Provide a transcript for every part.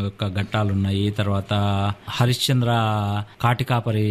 యొక్క ఘట్టాలు ఉన్నాయి తర్వాత హరిశ్చంద్ర కాటికాపరి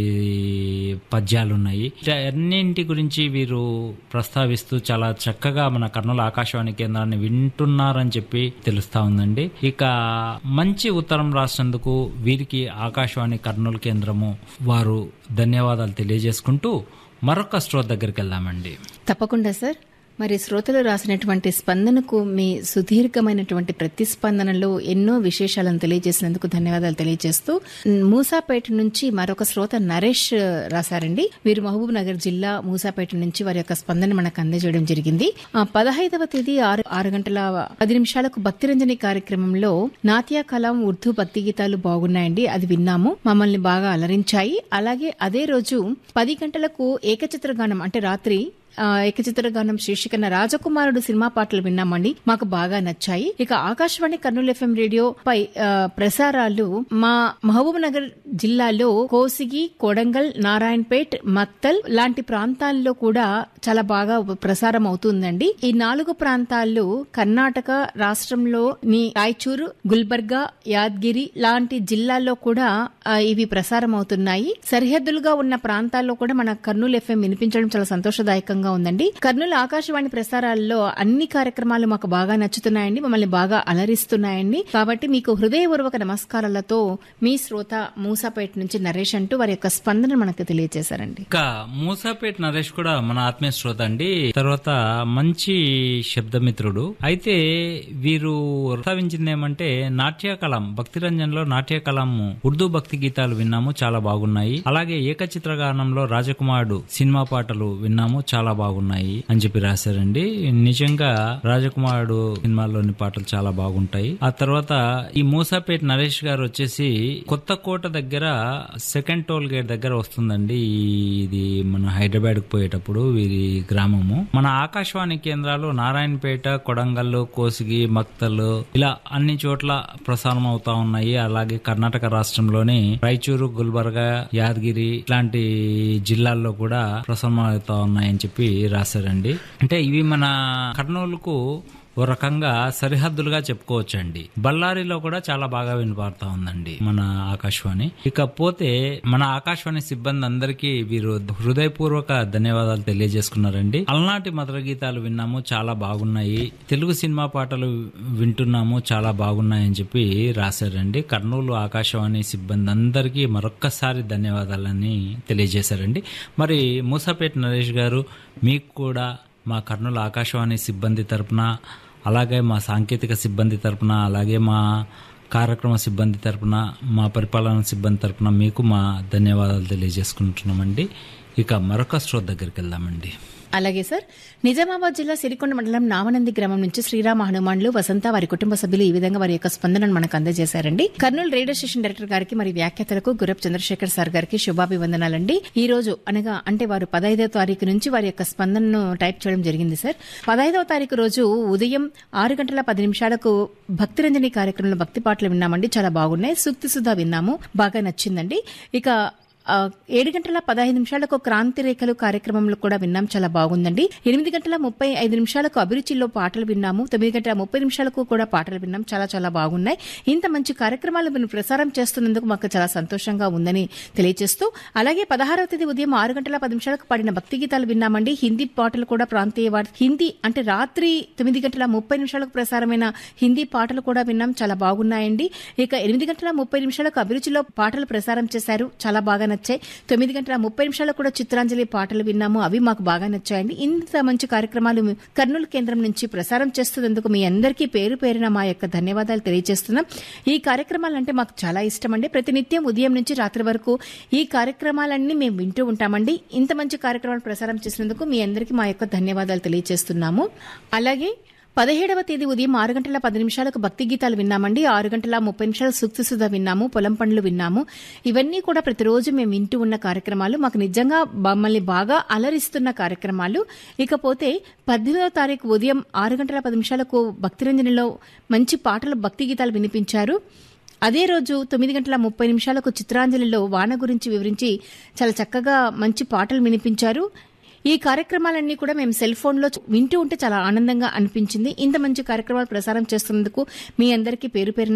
పద్యాలు ఉన్నాయి అన్నింటి గురించి వీరు ప్రస్తావిస్తూ చాలా చక్కగా మన కర్నూలు ఆకాశవాణి కేంద్రాన్ని వింటున్నారని చెప్పి తెలుస్తా ఉందండి ఇక మంచి ఉత్తరం రాసినందుకు వీరికి ఆకాశవాణి కర్నూలు కేంద్రము వారు ధన్యవాదాలు తెలియజేసుకుంటూ మరొక స్ట్రోత్ దగ్గరికి వెళ్దామండి తప్పకుండా సార్ మరి శ్రోతలు రాసినటువంటి స్పందనకు మీ సుదీర్ఘమైనటువంటి ప్రతిస్పందనలో ఎన్నో విశేషాలను తెలియజేసినందుకు ధన్యవాదాలు తెలియజేస్తూ మూసాపేట నుంచి మరొక శ్రోత నరేష్ రాశారండి వీరు మహబూబ్ నగర్ జిల్లా మూసాపేట నుంచి వారి యొక్క స్పందన మనకు అందజేయడం జరిగింది ఆ, పదహైదవ తేదీ ఆరు ఆరు గంటల పది నిమిషాలకు భక్తిరంజని కార్యక్రమంలో నాట్య కలాం ఉర్దూ భక్తి గీతాలు బాగున్నాయండి అది విన్నాము మమ్మల్ని బాగా అలరించాయి అలాగే అదే రోజు పది గంటలకు ఏకచిత్రగానం అంటే రాత్రి ఆ, ఏకచిత్ర గానం శీర్షికన రాజకుమారుడు సినిమా పాటలు విన్నామండి మాకు బాగా నచ్చాయి ఇక ఆకాశవాణి కర్నూలు ఎఫ్ఎం రేడియో పై ఆ, ప్రసారాలు మా మహబూబ్ నగర్ జిల్లాలో కోసిగి కొడంగల్ నారాయణపేట్ మక్తల్ లాంటి ప్రాంతాల్లో కూడా చాలా బాగా ప్రసారం అవుతుందండి ఈ నాలుగు ప్రాంతాల్లో కర్ణాటక రాష్ట్రంలో నీ రాయచూరు గుల్బర్గా యాద్గిరి లాంటి జిల్లాల్లో కూడా ఆ, ఇవి ప్రసారం అవుతున్నాయి సరిహద్దులుగా ఉన్న ప్రాంతాల్లో కూడా మన కర్నూలు ఎఫ్ఎం వినిపించడం చాలా సంతోషదాయకంగా ఉందండి కర్నూలు ఆకాశవాణి ప్రసారాల్లో అన్ని కార్యక్రమాలు మాకు బాగా నచ్చుతున్నాయండి మమ్మల్ని బాగా అలరిస్తున్నాయండి కాబట్టి మీకు హృదయపూర్వక నమస్కారాలతో మీ శ్రోత మూసాపేట నుంచి నరేష్ అంటూ వారి యొక్క స్పందన మనకు తెలియజేశారండి ఇంకా మూసాపేట్ నరేష్ కూడా మన ఆత్మీయ శ్రోత అండి తర్వాత మంచి శబ్దమిత్రుడు అయితే వీరు ప్రస్తావించింది ఏమంటే నాట్యకళం భక్తి రంజన్లో నాట్యకళం ఉర్దూ భక్తి గీతాలు విన్నాము చాలా బాగున్నాయి అలాగే ఏకచిత్రగానంలో రాజకుమారుడు సినిమా పాటలు విన్నాము చాలా బాగున్నాయి అని చెప్పి రాశారండి నిజంగా రాజకుమారుడు సినిమాలోని పాటలు చాలా బాగుంటాయి ఆ తర్వాత ఈ మూసాపేట్ నరేష్ గారు వచ్చేసి కొత్త కోట దగ్గర సెకండ్ టోల్ గేట్ దగ్గర వస్తుందండి ఈ- ఇది మన హైదరాబాద్ కు పోయేటప్పుడు వీరి గ్రామము మన ఆకాశవాణి కేంద్రాలు నారాయణపేట కొడంగల్ కోసిగి మక్తల్ ఇలా అన్ని చోట్ల ప్రసారం అవుతా ఉన్నాయి అలాగే కర్ణాటక రాష్ట్రంలోని రాయచూరు గుల్బర్గా యాదగిరి ఇట్లాంటి జిల్లాల్లో కూడా ప్రసారం అవుతా ఉన్నాయని చెప్పి రాశారండి అంటే ఇవి మన కర్నూలుకు ఓ రకంగా సరిహద్దులుగా చెప్పుకోవచ్చండి బళ్ళారిలో కూడా చాలా బాగా వినపడతా ఉందండి మన ఆకాశవాణి ఇకపోతే మన ఆకాశవాణి సిబ్బంది అందరికీ వీరు హృదయపూర్వక ధన్యవాదాలు తెలియజేసుకున్నారండి అలనాటి మధుర గీతాలు విన్నాము చాలా బాగున్నాయి తెలుగు సినిమా పాటలు వింటున్నాము చాలా బాగున్నాయని చెప్పి రాశారండి కర్నూలు ఆకాశవాణి సిబ్బంది అందరికీ మరొక్కసారి ధన్యవాదాలని తెలియజేశారండి మరి మూసాపేట నరేష్ గారు మీకు కూడా మా కర్నూలు ఆకాశవాణి సిబ్బంది తరపున అలాగే మా సాంకేతిక సిబ్బంది తరపున అలాగే మా కార్యక్రమ సిబ్బంది తరపున మా పరిపాలన సిబ్బంది తరపున మీకు మా ధన్యవాదాలు తెలియజేసుకుంటున్నామండి ఇక మరొక స్ట్రోత్ దగ్గరికి వెళ్దామండి అలాగే సార్ నిజామాబాద్ జిల్లా సిరికొండ మండలం నామనంది గ్రామం నుంచి శ్రీరామ హనుమాన్లు వసంత వారి కుటుంబ సభ్యులు ఈ విధంగా వారి యొక్క స్పందనను మనకు అందజేశారండి కర్నూలు రేడియో స్టేషన్ డైరెక్టర్ గారికి మరి వ్యాఖ్యాతలకు గురప్ చంద్రశేఖర్ సార్ గారికి శుభాభివందనాలండి ఈ రోజు అనగా అంటే వారు పదహైదవ తారీఖు నుంచి వారి యొక్క స్పందనను టైప్ చేయడం జరిగింది సార్ పదహైదవ తారీఖు రోజు ఉదయం ఆరు గంటల పది నిమిషాలకు భక్తిరంజని కార్యక్రమంలో భక్తి పాటలు విన్నామండి చాలా బాగున్నాయి సూక్తి సుధా విన్నాము బాగా నచ్చిందండి ఇక ఆ, ఏడు గంటల పదహైదు నిమిషాలకు క్రాంతి రేఖలు కార్యక్రమంలో కూడా విన్నాం చాలా బాగుందండి ఎనిమిది గంటల ముప్పై ఐదు నిమిషాలకు అభిరుచిలో పాటలు విన్నాము తొమ్మిది గంటల ముప్పై నిమిషాలకు కూడా పాటలు విన్నాం చాలా చాలా బాగున్నాయి ఇంత మంచి కార్యక్రమాలు మీరు ప్రసారం చేస్తున్నందుకు మాకు చాలా సంతోషంగా ఉందని తెలియజేస్తూ అలాగే పదహారవ తేదీ ఉదయం ఆరు గంటల పది నిమిషాలకు పాడిన భక్తి గీతాలు విన్నామండి హిందీ పాటలు కూడా ప్రాంతీయ వార్- హిందీ అంటే రాత్రి తొమ్మిది గంటల ముప్పై నిమిషాలకు ప్రసారమైన హిందీ పాటలు కూడా విన్నాం చాలా బాగున్నాయండి ఇక ఎనిమిది గంటల ముప్పై నిమిషాలకు అభిరుచిలో పాటలు ప్రసారం చేశారు చాలా బాగా నచ్చాయి తొమ్మిది గంటల ముప్పై నిమిషాలకు కూడా చిత్రాంజలి పాటలు విన్నాము అవి మాకు బాగా నచ్చాయండి ఇంత మంచి కార్యక్రమాలు కర్నూలు కేంద్రం నుంచి ప్రసారం చేస్తున్నందుకు మీ అందరికీ పేరు పేరున మా యొక్క ధన్యవాదాలు తెలియజేస్తున్నాం ఈ కార్యక్రమాలంటే మాకు చాలా ఇష్టం అండి ప్రతినిత్యం ఉదయం నుంచి రాత్రి వరకు ఈ కార్యక్రమాలన్నీ మేము వింటూ ఉంటామండి ఇంత మంచి కార్యక్రమాలు ప్రసారం చేసినందుకు మీ అందరికీ మా యొక్క ధన్యవాదాలు తెలియజేస్తున్నాము అలాగే పదిహేడవ తేదీ ఉదయం ఆరు గంటల పది నిమిషాలకు భక్తి గీతాలు విన్నామండి ఆరు గంటల ముప్పై నిమిషాలు సూక్తి సుధ విన్నాము పొలం పండ్లు విన్నాము ఇవన్నీ కూడా ప్రతిరోజు మేము వింటూ ఉన్న కార్యక్రమాలు మాకు నిజంగా మమ్మల్ని బాగా అలరిస్తున్న కార్యక్రమాలు ఇకపోతే పద్దెనిమిదవ తారీఖు ఉదయం ఆరు గంటల పది నిమిషాలకు భక్తిరంజనిలో మంచి పాటలు భక్తి గీతాలు వినిపించారు అదే రోజు తొమ్మిది గంటల ముప్పై నిమిషాలకు చిత్రాంజలిలో వాన గురించి వివరించి చాలా చక్కగా మంచి పాటలు వినిపించారు ఈ కార్యక్రమాలన్నీ కూడా మేము సెల్ ఫోన్ లో వింటూ ఉంటే చాలా ఆనందంగా అనిపించింది ఇంత మంచి కార్యక్రమాలు ప్రసారం చేస్తున్నందుకు మీ అందరికీ పేరు పేరున